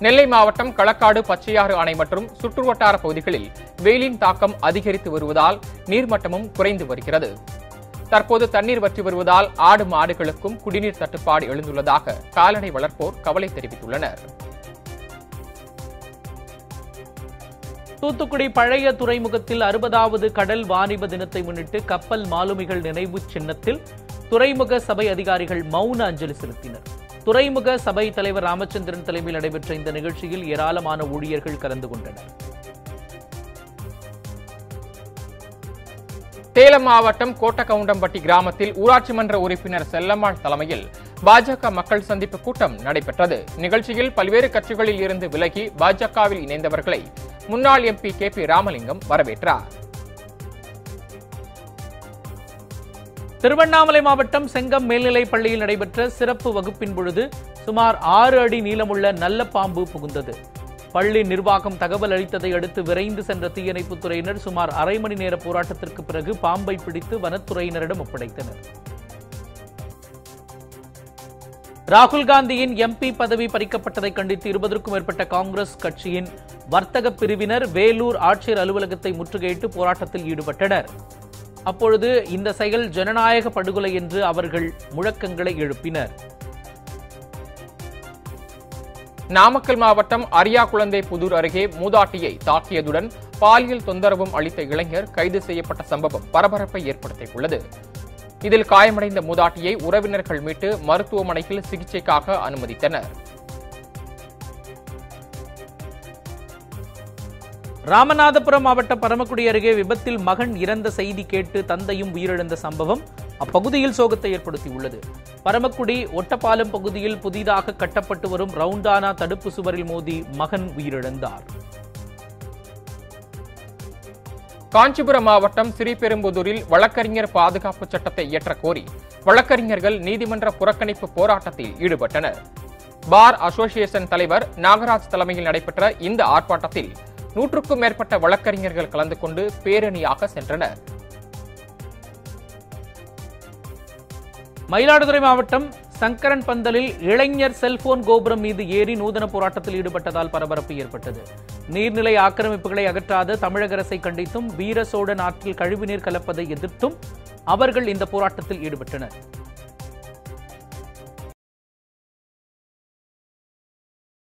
நெல்லை மாவட்டம் களக்காடு பச்சையாறு அணை மற்றும் சுற்றுவட்டார பகுதிகளில் வெயிலின் தாக்கம் அதிகரித்து வருவதால் நீர்மட்டமும் குறைந்து வருகிறது தற்போது தண்ணீர் வற்றி வருவதால் ஆடு மாடுகளுக்கும் குடிநீர் தட்டுப்பாடு எழுந்துள்ளதாக கால்நடை வளர்ப்போர் கவலை தெரிவித்துள்ளனர் தூத்துக்குடி பழைய துறைமுகத்தில் அறுபதாவது கடல் வாணிப தினத்தை முன்னிட்டு கப்பல் மாலுமிகள் நினைவு சின்னத்தில் துறைமுக சபை அதிகாரிகள் மௌன அஞ்சலி செலுத்தினர் துறைமுக சபை தலைவர் ராமச்சந்திரன் தலைமையில் நடைபெற்ற இந்த நிகழ்ச்சியில் ஏராளமான ஊழியர்கள் கலந்து கொண்டனர் சேலம் மாவட்டம் கோட்டக்கவுண்டம்பட்டி கிராமத்தில் ஊராட்சி மன்ற உறுப்பினர் செல்லம்மாள் தலைமையில் பாஜக மக்கள் சந்திப்பு கூட்டம் நடைபெற்றது நிகழ்ச்சியில் பல்வேறு கட்சிகளில் இருந்து விலகி பாஜகவில் இணைந்தவர்களை முன்னாள் எம்பி கே பி ராமலிங்கம் வரவேற்றார் திருவண்ணாமலை மாவட்டம் செங்கம் மேல்நிலைப் பள்ளியில் நடைபெற்ற சிறப்பு வகுப்பின் பொழுது சுமார் ஆறு அடி நீளமுள்ள நல்ல பாம்பு புகுந்தது பள்ளி நிர்வாகம் தகவல் அளித்ததை அடுத்து விரைந்து சென்ற தீயணைப்புத் துறையினர் சுமார் அரை மணி நேர போராட்டத்திற்கு பிறகு பாம்பை பிடித்து வனத்துறையினரிடம் ஒப்படைத்தனர் ராகுல் காந்தியின் எம்பி பதவி பறிக்கப்பட்டதை கண்டித்து இருபதற்கும் மேற்பட்ட காங்கிரஸ் கட்சியின் வர்த்தக பிரிவினர் வேலூர் ஆட்சியர் அலுவலகத்தை முற்றுகையிட்டு போராட்டத்தில் ஈடுபட்டனர் அப்பொழுது இந்த செயல் ஜனநாயக படுகொலை என்று அவர்கள் முழக்கங்களை எழுப்பினர் நாமக்கல் மாவட்டம் அரியாகுழந்தை புதூர் அருகே மூதாட்டியை தாக்கியதுடன் பாலியல் தொந்தரவும் அளித்த இளைஞர் கைது செய்யப்பட்ட சம்பவம் பரபரப்பை ஏற்படுத்தியுள்ளது இதில் காயமடைந்த மூதாட்டியை உறவினர்கள் மீட்டு மருத்துவமனையில் சிகிச்சைக்காக அனுமதித்தனர் ராமநாதபுரம் மாவட்டம் பரமக்குடி அருகே விபத்தில் மகன் இறந்த செய்தி கேட்டு தந்தையும் உயிரிழந்த சம்பவம் அப்பகுதியில் சோகத்தை ஏற்படுத்தியுள்ளது பரமக்குடி ஒட்டப்பாலம் பகுதியில் புதிதாக கட்டப்பட்டு வரும் ரவுண்டானா தடுப்பு சுவரில் மோதி மகன் உயிரிழந்தார் காஞ்சிபுரம் மாவட்டம் ஸ்ரீபெரும்புதூரில் வழக்கறிஞர் பாதுகாப்பு சட்டத்தை இயற்ற கோரி வழக்கறிஞர்கள் நீதிமன்ற புறக்கணிப்பு போராட்டத்தில் ஈடுபட்டனர் பார் அசோசியேஷன் தலைவர் நாகராஜ் தலைமையில் நடைபெற்ற இந்த ஆர்ப்பாட்டத்தில் நூற்றுக்கும் மேற்பட்ட வழக்கறிஞர்கள் கலந்து கொண்டு பேரணியாக சென்றனர் மயிலாடுதுறை மாவட்டம் சங்கரன் பந்தலில் இளைஞர் செல்போன் கோபுரம் மீது ஏறி நூதன போராட்டத்தில் ஈடுபட்டதால் பரபரப்பு ஏற்பட்டது நீர்நிலை ஆக்கிரமிப்புகளை அகற்றாத தமிழக அரசை கண்டித்தும் வீர சோழன் ஆற்றில் கழிவுநீர் கலப்பதை எதிர்த்தும் அவர்கள் இந்த போராட்டத்தில் ஈடுபட்டனர்